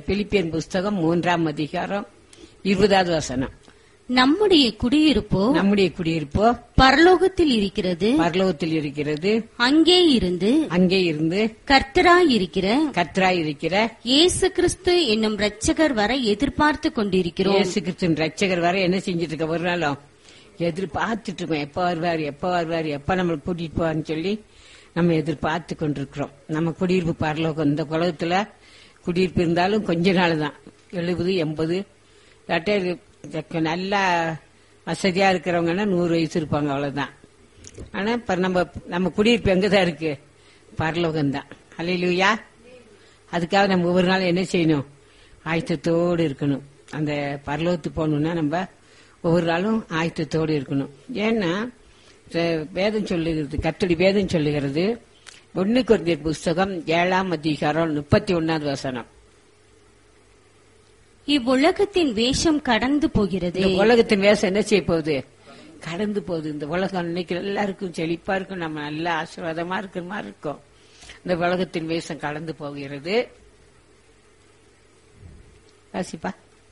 Philippian புஸ்தகம் மூன்றாம் அதிகாரம் இருபதாவது வசனம் நம்முடைய குடியிருப்போ நம்முடைய குடியிருப்போ பரலோகத்தில் இருக்கிறது பரலோகத்தில் இருக்கிறது அங்கே இருந்து அங்கே இருந்து கர்த்தராய் இருக்கிற கத்ராய் இருக்கிற இயேசு கிறிஸ்து என்னும் இரட்சகர் வர எதிர்பார்த்து கொண்டிருக்கிறோம் இயேசு கிறிஸ்துவின் ரட்சகர் வர என்ன செஞ்சுட்டு இருக்க ஒரு நாளும் எதிர்பார்த்துட்டு இருக்கோம் எப்ப வருவார் எப்ப வருவார் எப்ப நம்மளை கூட்டிட்டு போவார்னு சொல்லி நம்ம எதிர்பார்த்து கொண்டிருக்கிறோம் நம்ம குடியிருப்பு பரலோகம் இந்த உலகத்துல குடியிருப்பு இருந்தாலும் கொஞ்ச நாள் தான் எழுபது எண்பது இல்லாட்டி நல்லா வசதியா இருக்கிறவங்கன்னா நூறு வயசு இருப்பாங்க அவ்வளவுதான் ஆனா இப்ப நம்ம நம்ம குடியிருப்பு எங்கதான் இருக்கு பரலோகம் தான் அலையிலுயா அதுக்காக நம்ம ஒவ்வொரு நாள் என்ன செய்யணும் ஆயத்தத்தோடு இருக்கணும் அந்த பரலோகத்துக்கு போகணும்னா நம்ம ஒவ்வொரு நாளும் ஆயத்தத்தோடு இருக்கணும் ஏன்னா வே- வேதம் சொல்லுகிறது கத்தடி வேதம் சொல்லுகிறது ஒன்னு குறைந்த புஸ்தகம் ஏழாம் அதிகாரம் முப்பத்தி ஒன்னாவது வசனம் இவ்வுலகத்தின் வேஷம் கடந்து போகிறது இந்த உலகத்தின் வேஷம் என்ன செய்ய போகுது கடந்து போகுது இந்த உலகம் இன்னைக்கு எல்லாருக்கும் செழிப்பா இருக்கும் நம்ம நல்ல ஆசீர்வாதமா இருக்கிற மாதிரி இருக்கும் இந்த உலகத்தின் வேஷம் கடந்து போகிறது வாசிப்பா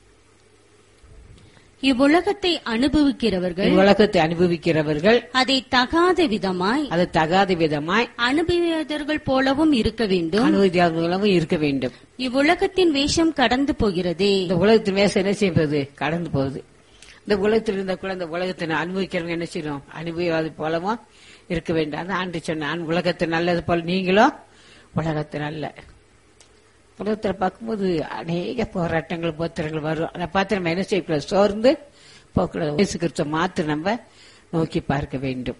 இவ்வுலகத்தை அனுபவிக்கிறவர்கள் உலகத்தை அனுபவிக்கிறவர்கள் அதை தகாத விதமாய் அது தகாத விதமாய் அனுபவியதர்கள் போலவும் இருக்க வேண்டும் அனுமதியாளர்களும் இருக்க வேண்டும் இவ்வுலகத்தின் வேஷம் கடந்து போகிறதே இந்த உலகத்தின் வேஷம் என்ன செய்வது கடந்து போகுது இந்த உலகத்தில் இருந்த கூட இந்த உலகத்தை அனுபவிக்கிறவங்க என்ன செய்யணும் அனுபவியாது போலவும் இருக்க வேண்டும் அதான் ஆண்டு சொன்னான் உலகத்தை நல்லது போல நீங்களும் உலகத்தை நல்ல உலகத்துல பார்க்கும்போது அநேக போராட்டங்கள் போத்திரங்கள் வரும் அதை பார்த்து நம்ம என்ன செய்யக்கூடாது சோர்ந்து போகக்கூடாது இயேசு கிறிஸ்துவ மாத்திரம் நம்ம நோக்கி பார்க்க வேண்டும்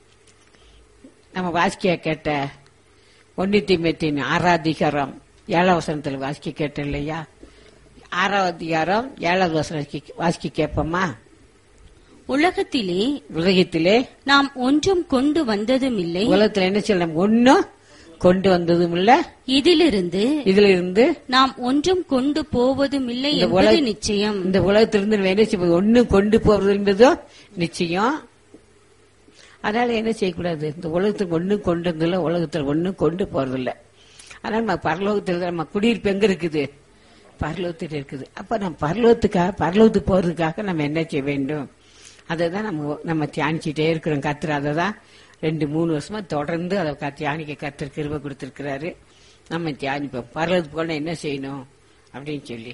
நம்ம வாசிக்க கேட்ட ஒன்னித்தி மெத்தின் ஆறாதிகாரம் ஏழாம் வசனத்துல வாசிக்க கேட்டோம் இல்லையா ஆறாவது அதிகாரம் ஏழாவது வசனம் வாசிக்க கேட்போமா உலகத்திலே உலகத்திலே நாம் ஒன்றும் கொண்டு வந்ததும் இல்லை உலகத்துல என்ன செய்யலாம் ஒன்னும் கொண்டு வந்ததும் இல்ல இதிலிருந்து இதுல இருந்து நாம் ஒன்றும் கொண்டு போவதும் இல்லை இந்த என்பது உலக- நிச்சயம் இந்த உலகத்திலிருந்து நம்ம என்ன செய்வது ஒன்னும் கொண்டு போறது என்பதும் நிச்சயம் அதனால என்ன செய்யக்கூடாது இந்த உலகத்துக்கு ஒன்னும் கொண்டு வந்ததில்ல உலகத்துல ஒன்னும் கொண்டு போறதில்ல அதனால நம்ம பரலோகத்தில் நம்ம குடியிருப்பு எங்க இருக்குது பரலோகத்தில் இருக்குது அப்ப நம்ம பரலோகத்துக்காக பரலோகத்துக்கு போறதுக்காக நம்ம என்ன செய்ய வேண்டும் அதை தான் நம்ம நம்ம தியானிச்சுட்டே இருக்கிறோம் கத்துற அதை தான் ரெண்டு மூணு வருஷமா தொடர்ந்து அதை க- தியானிக்க கத்திர கிருப கொடுத்திருக்கிறாரு நம்ம தியானிப்போம் பரலோகத்துக்கு போனா என்ன செய்யணும் அப்படின்னு சொல்லி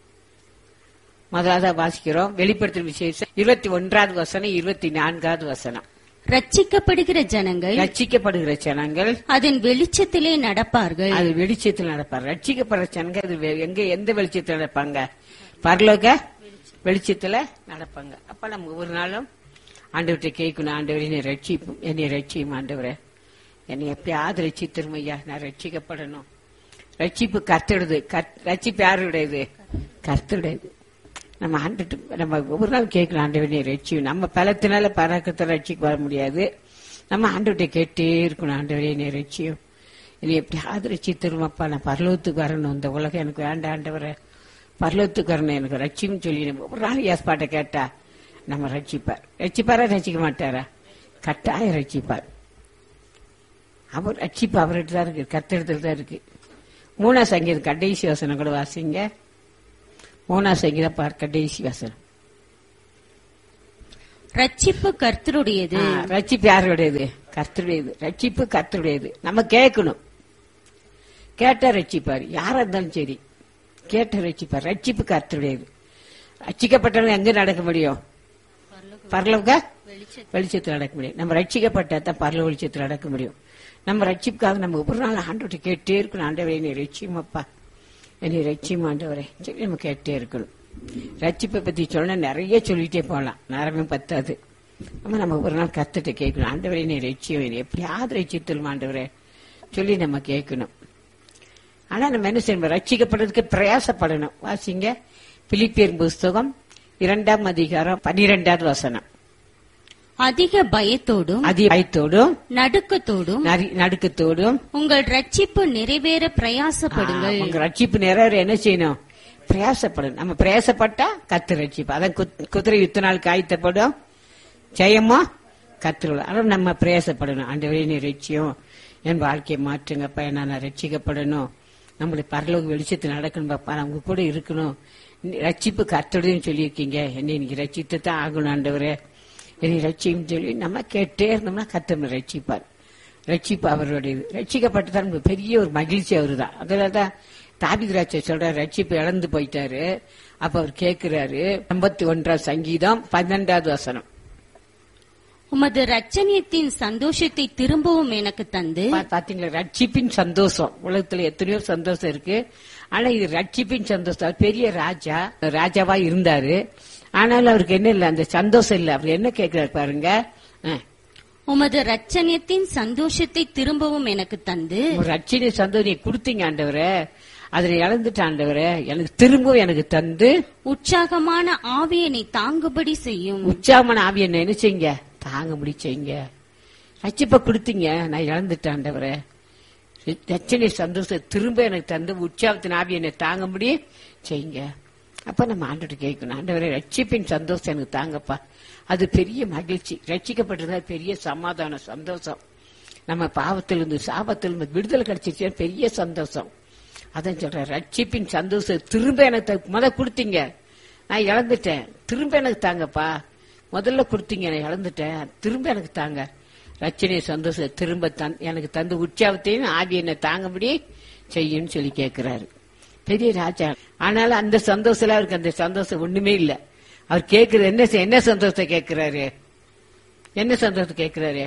முதலாவது வாசிக்கிறோம் வெளிப்படுத்தும் விசேஷம் இருபத்தி ஒன்றாவது வசனம் இருபத்தி நான்காவது வசனம் ரட்சிக்கப்படுகிற ஜனங்கள் ரட்சிக்கப்படுகிற ஜனங்கள் அதன் வெளிச்சத்திலே நடப்பார்கள் அது வெளிச்சத்தில் நடப்பார் ரட்சிக்கப்படுற ஜனங்கள் அது வெ- எங்க எந்த வெளிச்சத்தில் நடப்பாங்க பரலோக வெளிச்சத்துல நடப்பாங்க அப்ப நம்ம ஒவ்வொரு நாளும் ஆண்டவர்கிட்ட கேட்கணும் ஆண்டவரே என்னை ரட்சிப்பும் என்னை ரட்சியும் ஆண்டவரே என்னை எப்பயாவது ரட்சித்திரும் ஐயா நான் ரட்சிக்கப்படணும் ரட்சிப்பு கர்த்தருடையது கர்த்- ரட்சிப்பு யாருடையது கர்த்தருடையது நம்ம ஆண்டுட்டு நம்ம ஒவ்வொரு நாள் கேட்கணும் ஆண்டவனே ரட்சியும் நம்ம பலத்தினால பறக்கத்தை ரட்சிக்கு வர முடியாது நம்ம ஆண்டவர்கிட்ட கேட்டே இருக்கணும் ஆண்டவரே என்னை ரட்சியும் என்னை எப்படியாவது ரட்சித்திருமாப்பா நான் பரலோகத்துக்கு வரணும் இந்த உலகம் எனக்கு வேண்டாம் ஆண்டவரே பரலோகத்துக்கு வரணும் எனக்கு ரட்சியும் சொல்லி நம்ம ஒரு நாள் ஏற்பாட்டை கேட்டா நம்ம ரட்சிப்பார் ரட்சிப்பாரா ரட்சிக்க மாட்டாரா கட்டாயம் ரட்சிப்பார் அவர் ரட்சிப்பு அவர்கிட்ட தான் இருக்கு கத்தெடுத்துல தான் இருக்கு மூணா சங்கீதம் கடைசி வசனம் கூட வாசிங்க மூணா சங்கீதம் பார் கடைசி வசனம் ரட்சிப்பு கர்த்தருடையது ஆ, ரட்சிப்பு யாருடையது கர்த்தருடையது ரட்சிப்பு கர்த்தருடையது நம்ம கேட்கணும் கேட்டா ரட்சிப்பார் யாரா இருந்தாலும் சரி கேட்ட ரட்சிப்பார் ரட்சிப்பு கர்த்தருடையது ரட்சிக்கப்பட்டவங்க எங்க நடக்க முடியும் பரலோக வெளிச்சத்தில் நடக்க முடியும் நம்ம ரட்சிக்கப்பட்டா தான் பரலோக வெளிச்சத்தில் நடக்க முடியும் நம்ம ரட்சிப்புக்காக நம்ம ஒவ்வொரு நாள் ஆண்டவர்கிட்ட கேட்டே இருக்கணும் ஆண்டவரே என்னை ரட்சியமப்பா என்னை ரட்சியம் ஆண்டவரே சொல்லி நம்ம கேட்டே இருக்கணும் ரட்சிப்பை பத்தி சொன்னா நிறைய சொல்லிட்டே போகலாம் நேரமே பத்தாது நம்ம நம்ம ஒரு நாள் கத்துட்டு கேட்கணும் ஆண்டவரே என்னை ரட்சியம் என்னை எப்படியாவது ரட்சித்தலும் ஆண்டவரே சொல்லி நம்ம கேட்கணும் ஆனா நம்ம என்ன செய்யணும் ரட்சிக்கப்படுறதுக்கு பிரயாசப்படணும் வாசிங்க பிலிப்பியர் புஸ்தகம் இரண்டாம் அதிகாரம் பன்னிரெண்டாவது வசனம் அதிக பயத்தோடும் அதிகாயத்தோடும் நடுக்கத்தோடும் நரி- நடுக்கத்தோடும் உங்கள் ரட்சிப்பு நிறைவேற பிரயாசப்படுங்கள் ஆ, உங்க ரட்சிப்பு நிறைவேற என்ன செய்யணும் பிரயாசப்படணும் நம்ம பிரயாசப்பட்டா கத்து ரட்சிப்பு அதான் குத்- குதிரை யுத்த நாள் காய்த்தப்படும் ஜெயமோ கத்துருவோம் ஆனால் நம்ம பிரயாசப்படணும் ஆண்டவரே நீ ரட்சியம் என் வாழ்க்கையை மாற்றுங்கப்பா நான் ரட்சிக்கப்படணும் நம்மளை பரலோக வெளிச்சத்தில் நடக்கணும் பாப்பா நான் உங்க கூட இருக்கணும் நீ ரட்சிப்பு கர்த்தருடையன்னு சொல்லியிருக்கீங்க என்னை நீங்க ரட்சித்து தான் ஆகணும் ஆண்டவரே என்னை ரட்சியும் சொல்லி நம்ம கேட்டே இருந்தோம்னா கர்த்தர் ரட்சிப்பார் ரட்சிப்பு அவருடையது ரட்சிக்கப்பட்டு தான் நமக்கு பெரிய ஒரு மகிழ்ச்சி அவரு தான் அதில் தான் தாபிதிராட்சை சொல்ற ரட்சிப்பு இழந்து போயிட்டாரு அப்ப அவர் கேட்கிறாரு ஐம்பத்தி ஒன்றாம் சங்கீதம் பன்னெண்டாவது வசனம் உமது ரட்சணியத்தின் சந்தோஷத்தை திரும்பவும் எனக்கு தந்து பா- பாத்தீங்களா ரட்சிப்பின் சந்தோஷம் உலகத்துல எத்தனையோ சந்தோஷம் இருக்கு ஆனா இது ரட்சிப்பின் சந்தோஷம் அவர் பெரிய ராஜா ராஜாவா இருந்தாரு ஆனாலும் அவருக்கு என்ன இல்ல அந்த சந்தோஷம் இல்ல அவர் என்ன கேட்கிறாரு பாருங்க அஹ், உமது ரட்சணியத்தின் சந்தோஷத்தை திரும்பவும் எனக்கு தந்து ஒரு ரட்சினை சந்தோஷம் நீ கொடுத்தீங்க ஆண்டவரே அதுல இழந்துட்ட ஆண்டவரே எனக்கு திரும்பவும் எனக்கு தந்து உற்சாகமான ஆவியனை தாங்குபடி செய்யும் உற்சாகமான ஆவி என்ன என்ன செய்யுங்க தாங்க முடி செய்யுங்க ரட்சிப்ப கொடுத்தீங்க நான் இழந்துட்டேன் ஆண்டவரே ரச்சனை சந்தோஷம் திரும்ப எனக்கு தந்து உற்சாகத்தின் ஆவி என்னை தாங்க முடி செய்யுங்க அப்ப நம்ம ஆண்டோட கேட்கணும் ஆண்டவரே ரட்சிப்பின் சந்தோஷம் எனக்கு தாங்கப்பா அது பெரிய மகிழ்ச்சி ரட்சிக்கப்பட்டதா பெரிய சமாதானம் சந்தோஷம் நம்ம பாவத்திலிருந்து சாபத்திலிருந்து விடுதலை கிடைச்சிச்சு பெரிய சந்தோஷம் அதான் சொல்றேன் ரட்சிப்பின் சந்தோஷம் திரும்ப எனக்கு த- முத கொடுத்தீங்க நான் இழந்துட்டேன் திரும்ப எனக்கு தாங்கப்பா முதல்ல கொடுத்தீங்க நான் இழந்துட்டேன் திரும்ப எனக்கு தாங்க ரச்சனை சந்தோஷம் திரும்ப தந் எனக்கு தந்து உற்சாகத்தையும் ஆவி என்னை தாங்கபடி செய்யுன்னு சொல்லி கேட்கிறாரு பெரிய ராஜா ஆனாலும் அந்த சந்தோஷத்துல அவருக்கு அந்த சந்தோஷம் ஒண்ணுமே இல்ல அவர் கேட்கிறது என்ன செ- என்ன சந்தோஷத்தை கேட்கிறாரு என்ன சந்தோஷத்தை கேட்கிறாரு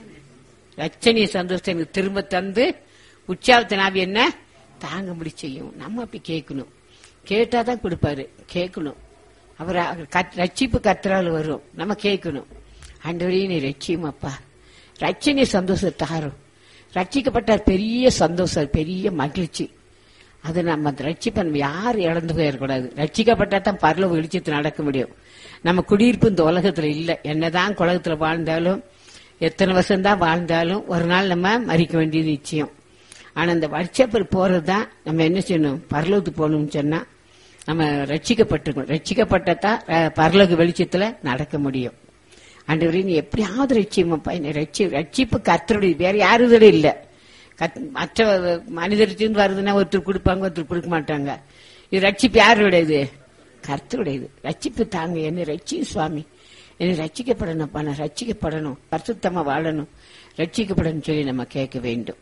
ரச்சனைய சந்தோஷத்தை எனக்கு திரும்ப தந்து உற்சாகத்தின் ஆவி என்ன தாங்க முடி செய்யும் நம்ம அப்படி கேட்கணும் கேட்டாதான் கொடுப்பாரு கேட்கணும் அவர் அவர் கத்- ரட்சிப்பு கத்துறாள் வரும் நம்ம கேட்கணும் ஆண்டவரையும் நீ ரட்சியும் அப்பா ரட்சணை சந்தோஷத்தை தாரும் ரட்சிக்கப்பட்ட பெரிய சந்தோஷம் பெரிய மகிழ்ச்சி அது நம்ம அந்த ரட்சிப்பை நம்ம யாரும் இழந்து போயிடக்கூடாது ரட்சிக்கப்பட்டா தான் பரல வெளிச்சத்து நடக்க முடியும் நம்ம குடியிருப்பு இந்த உலகத்துல இல்ல என்னதான் உலகத்துல வாழ்ந்தாலும் எத்தனை வருஷம் தான் வாழ்ந்தாலும் ஒரு நாள் நம்ம மறிக்க வேண்டியது நிச்சயம் ஆனா இந்த வருஷப்பர் போறது தான் நம்ம என்ன செய்யணும் பரலோகத்துக்கு போகணும்னு சொன்னா நம்ம ரட்சிக்கப்பட்டிருக்கணும் ரட்சிக்கப்பட்டதான் அஹ், பரலோக வெளிச்சத்துல நடக்க முடியும் ஆண்டவரே நீ எப்படியாவது ரட்சியமாப்பா என்னை ரட்சி ரட்சிப்பு கர்த்தருடைய வேற யாருதோட இல்ல கத்- மற்ற மனிதர்கிட்ட வருதுன்னா ஒருத்தர் கொடுப்பாங்க ஒருத்தர் கொடுக்க மாட்டாங்க இது ரட்சிப்பு யாருடையது கர்த்தருடையது ரட்சிப்பு தாங்க என்னை ரட்சி சுவாமி என்னை ரட்சிக்கப்படணும்ப்பா நான் ரட்சிக்கப்படணும் பரிசுத்தமா வாழணும் ரட்சிக்கப்படணும் சொல்லி நம்ம கேட்க வேண்டும்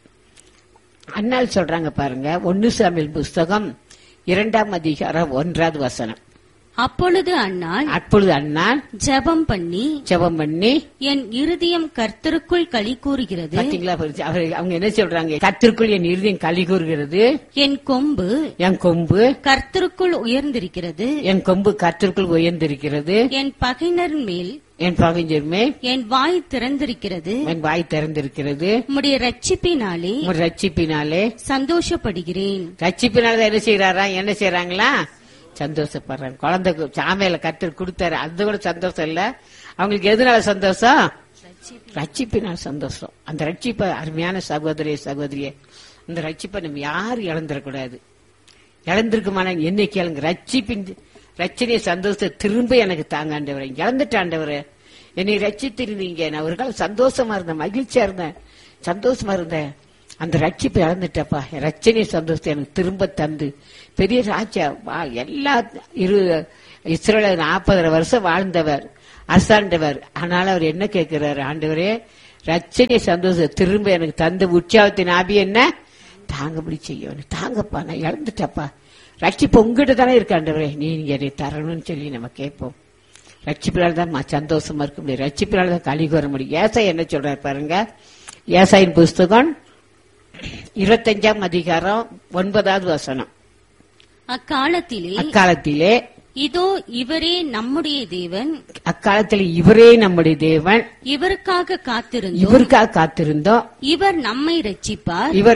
அண்ணால் சொல்றாங்க பாருங்க ஒன்னு சாமியல் புஸ்தகம் இரண்டாம் அதிகாரம் ஒன்றாவது வசனம் அப்பொழுது அன்னாள் அப்பொழுது அண்ணால் ஜெபம் பண்ணி ஜெபம் பண்ணி என் இருதயம் கர்த்தருக்குள் களி கூறுகிறது பாத்தீங்களா பாரு, அவர் அவங்க என்ன சொல்றாங்க கத்திற்குள் என் இருதயம் களி கூறுகிறது என் கொம்பு என் கொம்பு கர்த்தருக்குள் உயர்ந்திருக்கிறது என் கொம்பு கத்திற்குள் உயர்ந்திருக்கிறது என் பகைஞர் மேல் என் பகைஞர் மேல் என் வாய் திறந்திருக்கிறது என் வாய் திறந்திருக்கிறது உம்முடைய ரட்சிப்பினாலே ஒரு ரட்சிப்பினாலே சந்தோஷப்படுகிறேன் ரட்சிப்பினால என்ன செய்யறாரா என்ன செய்யறாங்களா சந்தோஷப்படுறாங்க குழந்தை சாமையில கத்தர் கொடுத்தாரு அது கூட சந்தோஷம் இல்ல அவங்களுக்கு எதனால சந்தோஷம் ரட்சிப்பினால் சந்தோஷம் அந்த ரட்சிப்பை அருமையான சகோதரிய சகோதரிய அந்த ரட்சிப்பை நம்ம யாரும் இழந்துடக்கூடாது இழந்திருக்குமான என்னை கேளுங்க ரட்சிப்பின் ரச்சனைய சந்தோஷத்தை திரும்ப எனக்கு தாங்க ஆண்டவரே இழந்துட்ட ஆண்டவரே என்னை ரட்சித்திருந்தீங்க நான் ஒரு காலம் சந்தோஷமா இருந்தேன் மகிழ்ச்சியா இருந்தேன் சந்தோஷமா இருந்தேன் அந்த ரட்சிப்பை இழந்துட்டப்பா ரச்சனை சந்தோஷத்தை எனக்கு திரும்ப தந்து பெரிய ராஜா வா- எல்லா இரு இஸ்ரேல நாற்பதரை வருஷம் வாழ்ந்தவர் அரசாண்டவர் ஆனாலும் அவர் என்ன கேட்கிறாரு ஆண்டவரே ரச்சனை சந்தோஷம் திரும்ப எனக்கு தந்த உற்சாகத்தின் ஆபி என்ன தாங்கபடி செய்யணும் தாங்கப்பா நான் இழந்துட்டப்பா ரட்சிப்பு உங்ககிட்ட தானே இருக்கு ஆண்டவரே நீ என்னை தரணும்னு சொல்லி நம்ம கேட்போம் ரட்சிப்பினால தான் ம- சந்தோஷமா இருக்க முடியும் ரட்சிப்பினால தான் கழி கூற முடியும் ஏசாய் என்ன சொல்றாரு பாருங்க ஏசாயின் புஸ்தகம் இருபத்தஞ்சாம் அதிகாரம் ஒன்பதாவது வசனம் அக்காலத்திலே அக்காலத்திலே இதோ இவரே நம்முடைய தேவன் அக்காலத்தில் இவரே நம்முடைய தேவன் இவருக்காக காத்திருந்தோம் இவருக்காக காத்திருந்தோம் இவர் நம்மை ரட்சிப்பார் இவர்